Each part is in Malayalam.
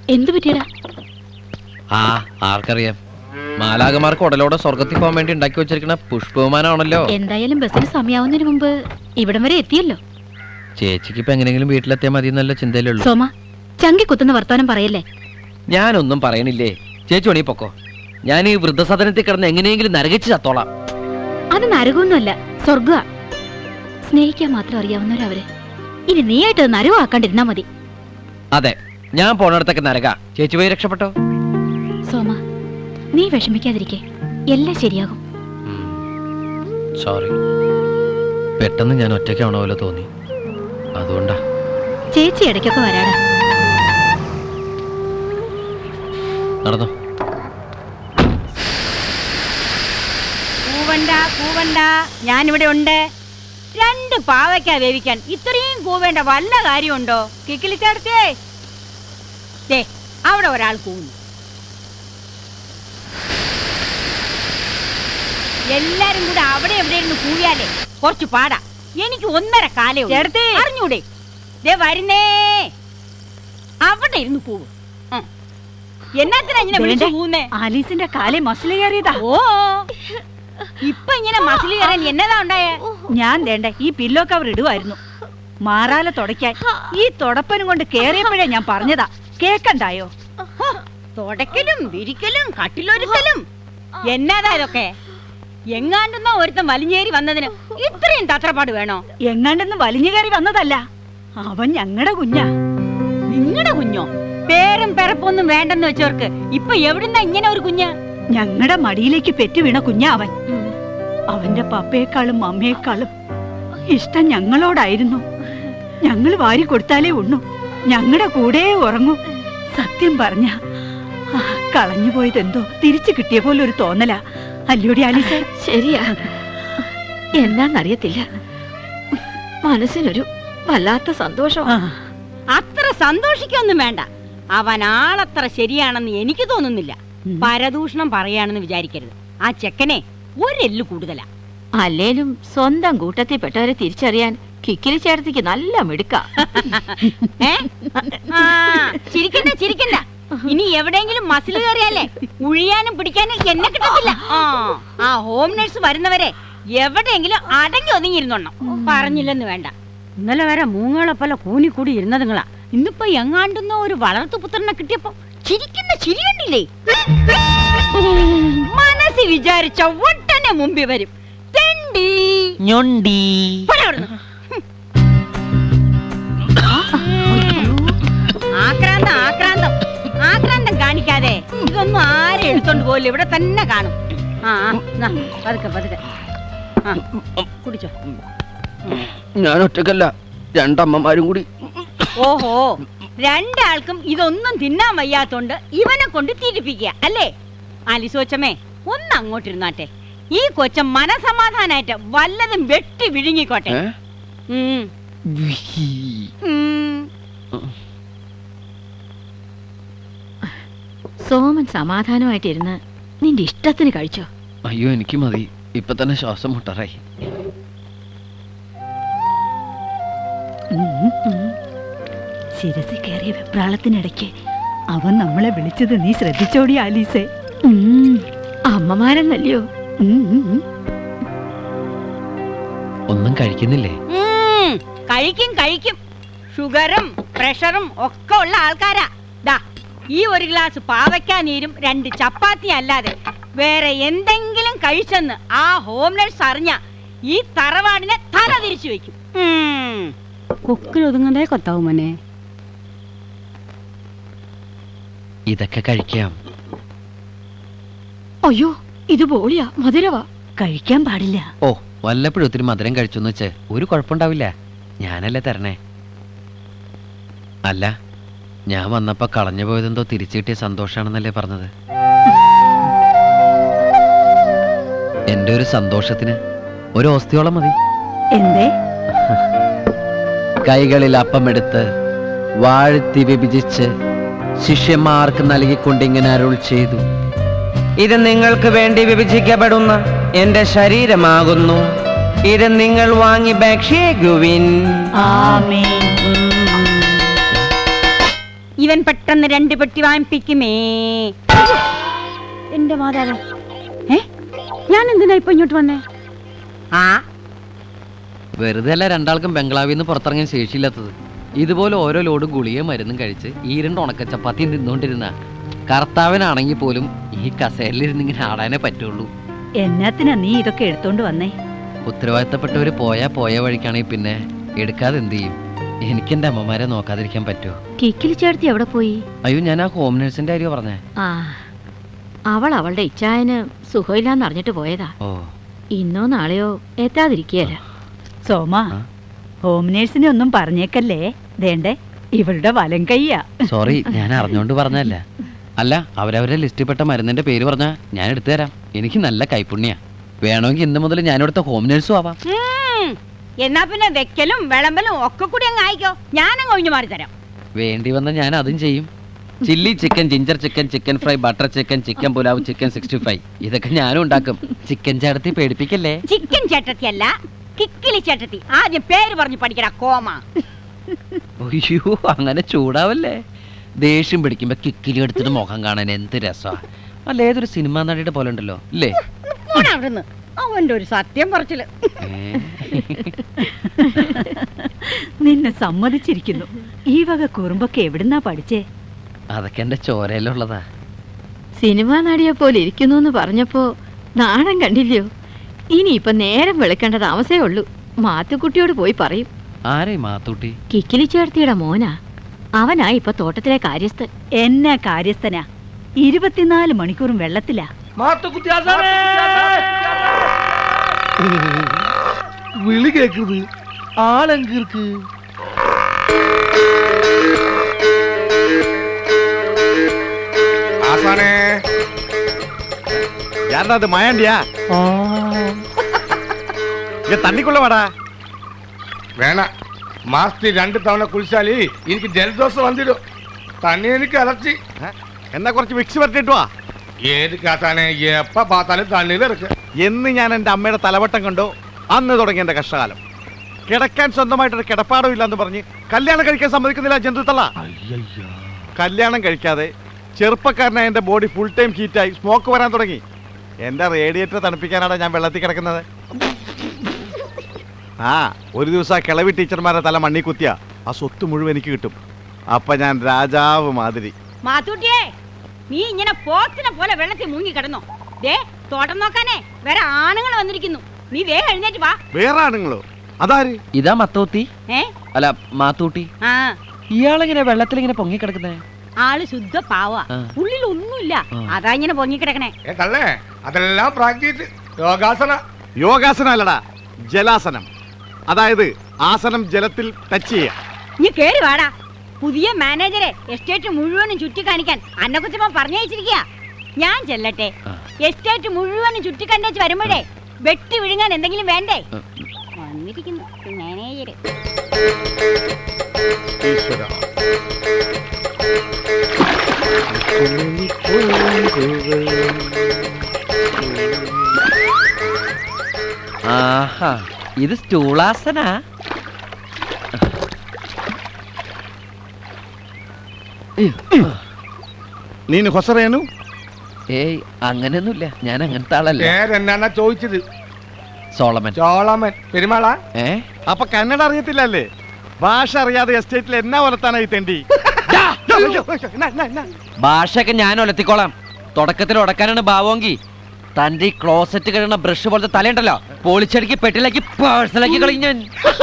എന്തു പറ്റിയടാ ആ ആർക്കറിയാം മാലാകമാർക്ക് ഉടലോടെ സ്വർഗത്തിൽ പോകാൻ വേണ്ടി ഉണ്ടാക്കി വെച്ചിരിക്കുന്ന പുഷ്പവിമാനമാണല്ലോ എന്തായാലും ബസ്സിന് സമയാവുന്നതിന് മുമ്പ് ഇവിടം വരെ എത്തിയല്ലോ ചേച്ചിക്ക് ഇപ്പൊ എങ്ങനെയെങ്കിലും വീട്ടിലെത്തിയാൽ മതി എന്നല്ല ചിന്തയിലുള്ളൂ സോമ ചങ്കി കുത്തുന്ന വർത്താനം പറയല്ലേ ഞാനൊന്നും പറയണില്ലേ ചേച്ചി ഉണി പൊക്കോ ഞാൻ ഈ വൃദ്ധസദനത്തിൽ കിടന്ന് എങ്ങനെയെങ്കിലും നരകിച്ച് ചത്തോളാം അത് നരകമൊന്നുമല്ല സ്വർഗ സ്നേഹിക്കാൻ മാത്രം അറിയാവുന്നവരവര് ഇനി നീയായിട്ട് അത് നരകമാക്കാണ്ടിരുന്നാ മതി അതെ ഞാൻ പോണടത്തൊക്കെ നരക ചേച്ചി പോയി രക്ഷപ്പെട്ടോ സോമ നീ വിഷമിക്കാതിരിക്കെ എല്ലാം ശരിയാകും സോറി പെട്ടെന്ന് ഞാൻ ഒറ്റയ്ക്കാണോ പോലെ തോന്നി അതുകൊണ്ടാ ചേച്ചി ഇടയ്ക്കൊക്കെ വരാടാ നടന്നോ കൂവണ്ട കൂവണ്ട ഞാനിവിടെ ഉണ്ട് രണ്ട് പാവയ്ക്ക വേവിക്കാൻ ഇത്രയും കൂവേണ്ട വല്ല കാര്യമുണ്ടോ കിക്കിളിച്ചേർത്തേ ദേ അവിടെ ഒരാൾ കൂവുന്നു എല്ലാരും കൂടെ അവിടെ എവിടെ ഇരുന്ന് കൂവിയാലേ കുറച്ച് പാടാ എനിക്ക് ഒന്നര കാലേ ഉള്ളൂ. അറിഞ്ഞൂടെ ദേ വരുന്നേ അവിടെ ഇരുന്ന് കൂവ് ഉം. എന്നാത്തിനാ ഇങ്ങനെ വിളിച്ചു കൂവുന്നേ ആലീസിന്റെ കാലെ മസിൽ കയറിയതാ ഓ ഇപ്പൊ ഇങ്ങനെ മസിൽ കയറാൻ എന്നതാ ഉണ്ടായേ ഞാൻ വേണ്ട ഈ പില്ലോ കവർ ഇടുവായിരുന്നു മാറാല തുടയ്ക്കാൻ ഈ തുടപ്പനും കൊണ്ട് കേറിയപ്പോഴേ ഞാൻ പറഞ്ഞതാ കേക്കണ്ടായോ ഹോ, തുടക്കലും വിരിക്കലും കട്ടിലൊരുക്കലും എന്നതാ ഇതൊക്കെ എങ്ങാണ്ടെന്നോ ഒരുത്തൻ വലിഞ്ഞേറി വന്നതിന് ഇത്രയും തത്രപ്പാട് വേണോ എങ്ങാണ്ടെന്ന് വലിഞ്ഞു കയറി വന്നതല്ല അവൻ ഞങ്ങളുടെ കുഞ്ഞാ നിങ്ങളുടെ കുഞ്ഞോ പേരും പിറപ്പൊന്നും വേണ്ടെന്ന് വെച്ചവർക്ക് ഇപ്പൊ എവിടുന്നാ ഇങ്ങനെ ഒരു കുഞ്ഞ് ഞങ്ങളുടെ മടിയിലേക്ക് പെറ്റു വീണ കുഞ്ഞാ അവൻ അവന്റെ പപ്പയെക്കാളും മമ്മയെക്കാളും ഇഷ്ടം ഞങ്ങളോടായിരുന്നു ഞങ്ങൾ വാരി കൊടുത്താലേ ഉണ്ണു ഞങ്ങളുടെ കൂടെ ഉറങ്ങൂ സത്യം പറഞ്ഞ കളഞ്ഞു പോയതെന്തോ തിരിച്ചു കിട്ടിയ പോലെ ഒരു തോന്നലാ അല്ലയോടി ആലീസേ ശരിയാ എന്താന്നറിയത്തില്ല മനസ്സിനൊരു വല്ലാത്ത സന്തോഷം അത്ര സന്തോഷിക്കൊന്നും വേണ്ട അവൻ ആളത്ര ശരിയാണെന്ന് എനിക്ക് തോന്നുന്നില്ല പരദൂഷണം പറയാണെന്ന് വിചാരിക്കരുത് ആ ചെക്കനെ ഒരെല്ല് കൂടുതലാ അല്ലേലും സ്വന്തം കൂട്ടത്തിൽപ്പെട്ടവരെ തിരിച്ചറിയാൻ കിക്കിലി ചേർത്തിക്ക് നല്ല മിടുക്ക ഏ? ആ, ചിരിക്കണ്ട ചിരിക്കണ്ട ഇനി എവിടെയെങ്കിലും മസിൽ കയറിയാലേ ഉഴിയാനും പിടിക്കാനും എന്നെ കിട്ടത്തില്ല ആ ആ ഹോം നഴ്സ് വരുന്നവരെ എവിടെയെങ്കിലും അടങ്ങി ഒതുങ്ങിയിരുന്നോണം പറഞ്ഞില്ലെന്ന് വേണ്ട ഇന്നലെ വരെ മൂങ്ങളെ പോലെ കൂനിക്കൂടി ഇരുന്നതുങ്ങളാ ഇന്നിപ്പോ എങ്ങാണ്ടുന്ന ഒരു വളർത്തു പുത്രനെ കിട്ടിയപ്പോ ചിരിക്കുന്ന ചിരി കണ്ടില്ലേ മനസ്സിൽ വിചാരിച്ച ഒട്ടനെ മുമ്പിൽ വരും തെണ്ടി ഞൊണ്ടി പോടാ അവിടുന്ന്. ആക്രാന്തം ആക്രാന്തം ആക്രാന്തം കാണിക്കാതെ ഇതൊന്നും ആരും എടുത്തോണ്ട് പോകില്ല ഇവിടെ തന്നെ കാണും ആ ആ, നാ, പതുക്കെ പതുക്കെ ആ കുടിച്ചോ ഞാൻ ഒറ്റക്കല്ല രണ്ടമ്മമാരും കൂടി ഓഹോ രണ്ടാൾക്കും ഇതൊന്നും തിന്നാൻ വയ്യാത്തോണ്ട് ഇവനെ കൊണ്ട് തിരിപ്പിക്കുക അല്ലേ ആലിസോച്ചമ്മേ ഒന്ന് അങ്ങോട്ടിരുന്നാട്ടെ ഈ കൊച്ചൻ മനസമാധാനായിട്ട് വല്ലതും വെട്ടി വിഴുങ്ങിക്കോട്ടെ ഏ? ഉം. ഉം. സോമൻ സമാധാനമായിട്ടിരുന്ന് നിന്റെ ഇഷ്ടത്തിന് കഴിച്ചോ അയ്യോ എനിക്ക് മതി ഇപ്പൊ തന്നെ ശ്വാസം മുട്ടറായി ശിരസിൽ കയറിയ വെപ്രാളത്തിനിടയ്ക്ക് അവൻ നമ്മളെ വിളിച്ചത് നീ ശ്രദ്ധിച്ചോടി ആലീസേ ഉം, അമ്മമാരെന്നല്ലയോ ഉം, ഉം, ഉം. ഒന്നും കഴിക്കുന്നില്ലേ ഉം, കഴിക്കും കഴിക്കും ഷുഗറും പ്രഷറും ഒക്കെ ഉള്ള ആൾക്കാരാ ദാ ഈ ഒരു ഗ്ലാസ് പാവയ്ക്കാ നീരും രണ്ട് ചപ്പാത്തി അല്ലാതെ വേറെ എന്തെങ്കിലും കഴിച്ചെന്ന് ആ ഹോം നഴ്സ് അറിഞ്ഞ ഈ തറവാടിനെ തല തിരിച്ചു വെക്കും കൊക്കിലൊതുങ്ങതേ കൊത്താവും മോനെ ഇതൊക്കെ കഴിക്കാം അയ്യോ ഇത് പോളിയാ മധുരവാ കഴിക്കാൻ പാടില്ല ഓ വല്ലപ്പോഴും ഒത്തിരി മധുരം കഴിച്ചെന്ന് വെച്ച് ഒരു കുഴപ്പമുണ്ടാവില്ല ഞാനല്ലേ തരണേ അല്ല ഞാൻ വന്നപ്പോ കളഞ്ഞു പോയതെന്തോ തിരിച്ചു കിട്ടിയ സന്തോഷാണെന്നല്ലേ പറഞ്ഞത് എന്റെ ഒരു സന്തോഷത്തിന് ഒരു ഓസ്തിയോളം മതി എന്തേ കൈകളിൽ അപ്പമെടുത്ത് വാഴ്ത്തി വിഭജിച്ച് ശിഷ്യന്മാർക്ക് നൽകിക്കൊണ്ടിങ്ങനെ അരുൾ ചെയ്തു ഇത് നിങ്ങൾക്ക് വേണ്ടി വിഭജിക്കപ്പെടുന്ന എന്റെ ശരീരമാകുന്നു ഇത് നിങ്ങൾ വാങ്ങി ഭക്ഷിക്കുവിൻ ആമേൻ ഇവൻ പെട്ടെന്ന് രണ്ട് പെട്ടി വാങ്ങിപ്പിക്കുമേ എന്റെ മാതാവ് ഏ ഞാൻ എന്തിനാ ഇപ്പൊ ഇങ്ങോട്ട് വന്നേ ആ വെറുതെ അല്ല രണ്ടാൾക്കും ബംഗ്ലാവിൽ നിന്ന് പുറത്തിറങ്ങാൻ ശേഷിയില്ലാത്തത് ഇതുപോലെ ഓരോ ലോഡ് ഗുളികയും മരുന്നും കഴിച്ച് ഈ രണ്ട് ഉണക്ക ചപ്പാത്തിയും തിന്നുകൊണ്ടിരുന്ന കർത്താവിനാണെങ്കിൽ പോലും ഈ കസേരയിലിരുന്ന് ഇങ്ങനെ ആടാനേ പറ്റുള്ളൂ എന്നാത്തിനാ നീ ഇതൊക്കെ എടുത്തോണ്ട് വന്നേ ഉത്തരവാദിത്തപ്പെട്ടവര് പോയാ പോയ വഴിക്കാണെങ്കിൽ പിന്നെ എടുക്കാതെ എന്ത് ചെയ്യും എനിക്ക് എന്റെ അമ്മമാരെ നോക്കാതിരിക്കാൻ പറ്റുമോ കിക്കിലി ചേർത്തി എവിടെ പോയി അയ്യോ ഞാൻ ആ ഹോം നേഴ്സിന്റെ കാര്യം പറഞ്ഞേ ആ അവൾ അവളുടെ ഇച്ചായന് സുഖമില്ലാന്ന് അറിഞ്ഞിട്ട് പോയതാ ഓ ഇന്നോ നാളെയോ എത്താതിരിക്കുകയല്ല സോമ ആ? ഹോം നേഴ്സിനെ ഒന്നും പറഞ്ഞേക്കല്ലേ വേണ്ടേ ഇവളുടെ വലം കയ്യാ സോറി ഞാൻ അറിഞ്ഞോണ്ട് പറഞ്ഞല്ല അല്ല അവരവരുടെ ലിസ്റ്റിൽപ്പെട്ട മരുന്നിന്റെ പേര് പറഞ്ഞാ ഞാൻ എടുത്തു തരാം എനിക്ക് നല്ല കൈപ്പുണ്യ വേണമെങ്കിൽ ഇന്ന് മുതൽ ഞാനിവിടുത്തെ ഹോം നേഴ്സും ആവാം ഉം. എന്നാ പിന്നെ വെക്കലും വിളമ്പലും ഒക്കെ കൂടി അങ്ങ് ആയിക്കോ ഞാനങ്ങ് ഒഴിഞ്ഞു മാറി തരാം വേണ്ടി വന്ന ഞാൻ അതും ചെയ്യും chilli chicken ginger chicken chicken fry butter chicken chicken pulao chicken sixty five ഇതൊക്കെ ഞാനും ഉണ്ടാക്കും ചിക്കൻ ചേർത്തി പേടിപ്പിക്കല്ലേ ചിക്കൻ ചേട്ടത്തി അല്ല കിക്കിലി ചേട്ടത്തി ആദ്യം പേര് പറഞ്ഞു പഠിക്കടാ കോമ അയ്യോ അങ്ങനെ ചൂടാവല്ലേ ദേഷ്യം പിടിക്കുമ്പോ കിക്കിലി എടുത്തിട്ട് മുഖം കാണാൻ എന്ത് രസാ അല്ല ഏതൊരു സിനിമാ നടിയുടെ പോലെ ഉണ്ടല്ലോ ഇല്ലേ പോടാ അവിടുന്ന് അവന്റെ ഒരു സത്യം പറച്ചില് ഏ? നിന്നെ സമ്മതിച്ചിരിക്കുന്നു ഈ വക കുറുമ്പൊക്കെ എവിടുന്നാ പഠിച്ചേ അതൊക്കെ എന്റെ ചോരയിലുള്ളതാ സിനിമാ നടിയെ പോലെ ഇരിക്കുന്നു എന്ന് പറഞ്ഞപ്പോ നാണം കണ്ടില്ലയോ ഇനിയിപ്പൊ നേരം വെളുക്കേണ്ട താമസേ ഉള്ളൂ മാത്തുക്കുട്ടിയോട് പോയി പറയും ആരേ മാത്തൂട്ടി കിക്കിലി ചേർത്തിയുടെ മോനാ അവനാ ഇപ്പൊ തോട്ടത്തിലെ കാര്യസ്ഥൻ എന്നാ കാര്യസ്ഥനാ ഇരുപത്തിനാല് മണിക്കൂറും വെള്ളത്തിലാ വിളി കേക്കുന്നത് ആളെങ്കിർക്ക് ആസാനേ யாரா அது மாயாண்டியா இங்க தண்ணிக்குள்ள வாடா വേണ മാസത്തിൽ രണ്ട് തവണ കുളിച്ചാല് എനിക്ക് ജലദോഷം വന്നിടും തന്നെ എനിക്ക് അലർച്ചി എന്നാ കുറച്ച് വിക്സ് പറ്റിട്ട് വാ ഏത് കാത്താനെ എപ്പ പാത്താലും തണ്ണിയിൽ ഇറക്കുക എന്ന് ഞാൻ എൻ്റെ അമ്മയുടെ തലവട്ടം കണ്ടോ അന്ന് തുടങ്ങി എൻ്റെ കഷ്ടകാലം കിടക്കാൻ സ്വന്തമായിട്ടൊരു കിടപ്പാടം ഇല്ലാന്ന് പറഞ്ഞ് കല്യാണം കഴിക്കാൻ സമ്മതിക്കുന്നില്ല ജന്തുത്തള്ള കല്യാണം കഴിക്കാതെ ചെറുപ്പക്കാരനായ എൻ്റെ ബോഡി ഫുൾ ടൈം ഹീറ്റായി സ്മോക്ക് വരാൻ തുടങ്ങി എൻ്റെ റേഡിയേറ്റർ തണുപ്പിക്കാനാണ് ഞാൻ വെള്ളത്തിൽ കിടക്കുന്നത് ആ ഒരു ദിവസം ആ കിളവി ടീച്ചർമാരെ തല മണ്ണി കുത്തിയ ആ സ്വത്ത് മുഴുവൻ എനിക്ക് കിട്ടും അപ്പൊ ഞാൻ രാജാവ് മാതിരി മാത്തൂട്ടിയേ നീ ഇങ്ങനെ പോത്തിനെ പോലെ വെള്ളത്തിൽ മുങ്ങി കിടന്നോ ദേ തോട്ടം നോക്കാനേ വേറെ ആണുങ്ങൾ വന്നിരിക്കുന്നു നീ വേഗം എഴുന്നേറ്റ് വാ വേറെ ആണുങ്ങളോ അതാര് ഇതാ മത്തോത്തി ഏ അല്ല മാത്തൂട്ടി ആ ഇയാളിങ്ങനെ വെള്ളത്തിൽ ഇങ്ങനെ പൊങ്ങിക്കിടക്കുന്നേ ആള് ശുദ്ധ പാവ ആ. ഉള്ളിൽ ഒന്നുമില്ല ആ. അതാ ഇങ്ങനെ പൊങ്ങിക്കിടക്കണേ ഏ തള്ളേ അതെല്ലാം പ്രാക്ടീസ് യോഗാസന യോഗാസനം അല്ലടാ ജലാസനം അതായത് ആസനം ജലത്തിൽ ടച്ച് ചെയ്യുക നീ കേറി വാടാ പുതിയ മാനേജരെ എസ്റ്റേറ്റ് മുഴുവനും ചുറ്റി കാണിക്കാൻ അന്നക്കുച്ചമ്മ പറഞ്ഞയച്ചിരിക്കുക ഞാൻ ചെല്ലട്ടെ ആ. എസ്റ്റേറ്റ് മുഴുവനും ചുറ്റി കണ്ടേച്ച് വരുമ്പോഴേ വെട്ടി വിഴുങ്ങാൻ എന്തെങ്കിലും വേണ്ടേ ആ. വന്നിരിക്കുന്നു മാനേജര് ഈശ്വര ആഹാ ഇത് സ്റ്റൂളാസനാ നീನು ಹೊಸರೇನು ഏയ് അങ്ങനെയൊന്നുമില്ല ഞാൻ അങ്ങനത്തെ ആളല്ല പേരെന്നാ ചോദിച്ചത് സോളമൻ ചോളമൻ പെരുമാളാ ഏ അപ്പൊ കന്നഡ അറിയത്തില്ലല്ലേ ഭാഷ അറിയാതെ എസ്റ്റേറ്റിൽ എന്നാ വളർത്താനായി തെണ്ടി ഭാഷയൊക്കെ ഞാൻ ഒലത്തിക്കോളാം തുടക്കത്തിൽ ഉടക്കാനാണ് ഭാവമെങ്കിൽ തന്റെ ഈ ക്ലോസറ്റ് കഴിയുന്ന ബ്രഷ് പോലത്തെ തലയുണ്ടല്ലോ പോളിച്ചടിക്ക് പെട്ടിലാക്കി പേഴ്സണലാക്കി കളിഞ്ഞാൻ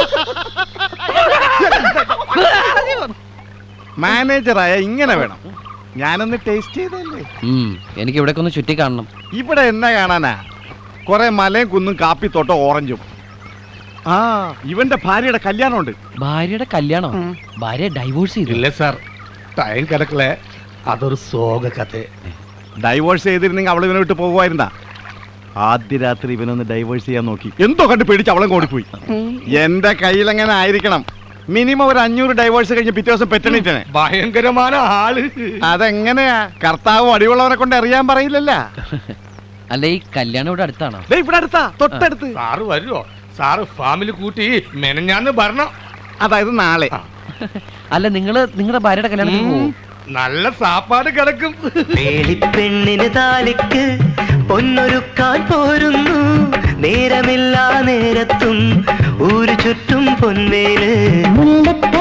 മാനേജറായ ഇങ്ങനെ വേണം ഞാനൊന്ന് ടേസ്റ്റ് ചെയ്തല്ലേ എനിക്ക് ഇവിടെ ഒന്ന് ചുറ്റി കാണണം ഇവിടെ എന്നാ കാണാനാ കുറെ മലയും കുന്നും കാപ്പിത്തോട്ടം ഓറഞ്ചും ആ ഇവന്റെ ഭാര്യയുടെ കല്യാണമുണ്ട് ഭാര്യയുടെ കല്യാണം ഭാര്യ ഡൈവോഴ്സ് ചെയ്തു ഇല്ല സാർ ടൈം കിടക്കലേ അതൊരു സോക കഥ ഡൈവോഴ്സ് ചെയ്തിരുന്നെങ്കിൽ അവൾ ഇവനെ വിട്ട് പോകുമായിരുന്നാ ആദ്യ രാത്രി ഇവനൊന്ന് ഡൈവോഴ്സ് ചെയ്യാൻ നോക്കി എന്തോ കണ്ട് പേടിച്ച് അവളും ഓടിപ്പോയി എന്റെ കയ്യിൽ എങ്ങനെ ആയിരിക്കണം മിനിമം ഒരു അഞ്ഞൂറ് ഡൈവോഴ്സ് കഴിഞ്ഞ് പിറ്റേ ദിവസം പെറ്റണിട്ടനെ ഭയങ്കരமான ആള് അതെങ്ങനെയാ കർത്താവും അടിയുള്ളവനെ കൊണ്ട് അറിയാൻ പറയില്ലല്ല അല്ല ഈ കല്യാണം ഇവിടെ അടുത്താണോ ദേ ഇവിടെ അടുത്താ തൊട്ടടുത്ത് സാറ് വരുമോ സാറ് ഫാമിലി കൂട്ടി മെനഞ്ഞാന്ന് ഭരണം അതായത് നാളെ അല്ല നിങ്ങള് നിങ്ങളുടെ ഭാര്യയുടെ കല്യാണത്തിന് ഉം. പോവും നല്ല സാപ്പാട് കിടക്കും വേളിപ്പെണ്ണിന് താലിക്ക് പൊന്നൊരുക്കാൻ പോരുന്നു നേരമില്ലാ നേരത്തും ഊരു ചുറ്റും പൊൻവേല് മുല്ലപ്പൂ